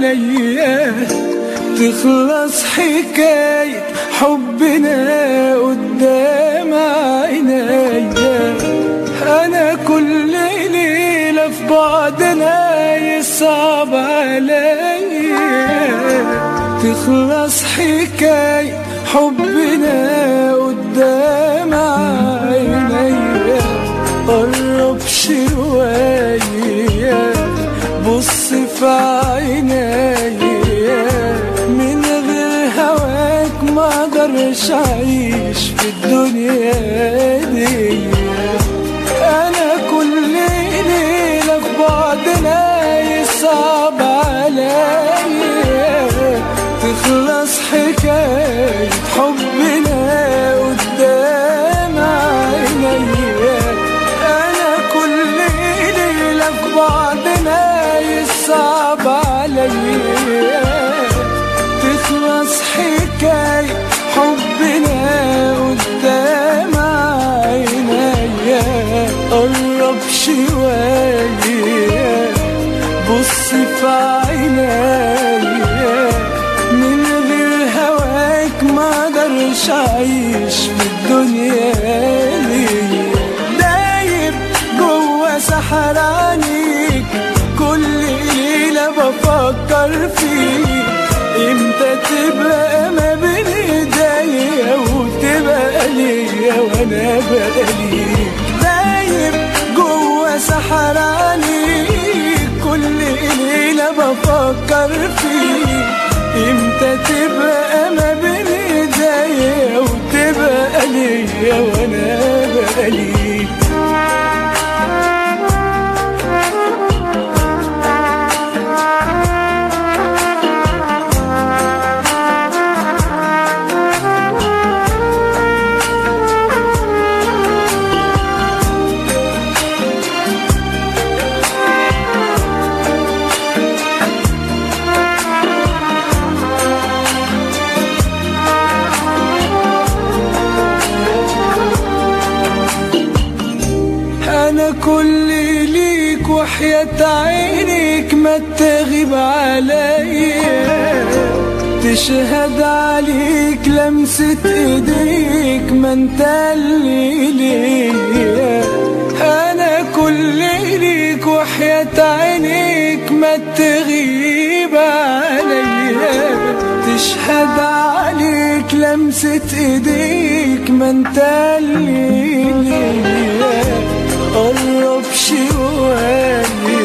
عينيا تخلص حكاية حبنا قدام عينيا أنا كل ليلة في بعدنا يصعب عليا تخلص حكاية حبنا قدام عينيا قرب شوية بص في عينيا من غير هواك ما اقدرش اعيش في الدنيا دي انا كل ليلة في بعدنا يصعب عليا تخلص حكاية حبنا قدام عينيا انا كل ليلة في بعدنا يصعب عليا تخلص حكاية حبنا قدام عينيا قرب شوية بص في عينيا من غير هواك ما اقدرش اعيش في الدنيا دي دايب جوا سحرانيك كل ليلة بفكر فيك امتى تبقى ما بين ايديا وتبقى ليا وانا بقى ليك دايب جوا سحرانيك كل ليلة بفكر فيك امتى تبقى ما بين ايديا وتبقى ليا وانا بقى ليك انا كل ليك وحياة عينيك ما تغيب عليا تشهد عليك لمسة ايديك ما انت اللي ليا انا كل ليك وحياة عينيك ما تغيب عليا تشهد عليك لمسة ايديك ما انت اللي ليا قرب شوية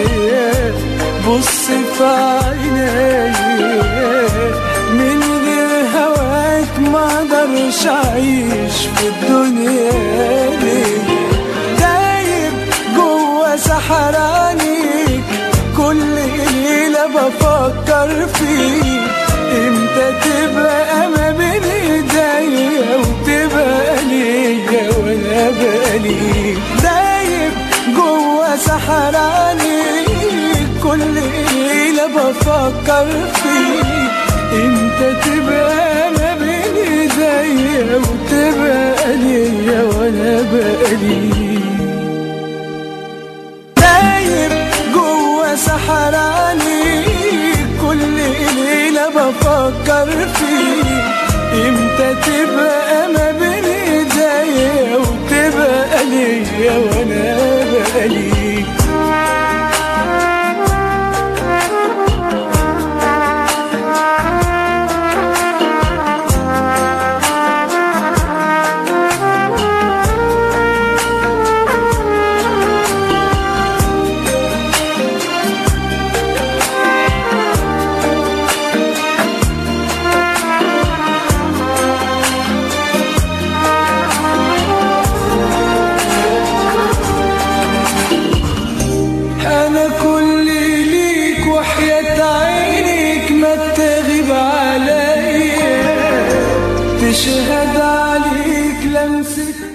بص في عينيا من غير هواك ما اقدرش اعيش في الدنيا دي دايب جوا سحرانيك كل ليلة بفكر فيك امتى تبقى ما بين ايديا وتبقى ليا وانا بقى ليك دايب جوا سحرانيك كل ليلة بفكر فيك امتى تبقى ما بين ايديا وتبقى ليا وانا بقى ليك دايب جوا سحراني كل ليلة بفكر فيك امتى تبقى ما بين ايديا وتبقى ليا وانا بقى ليك انا كل ليك وحياة عينيك ما تغيب عليا تشهد عليك لمسة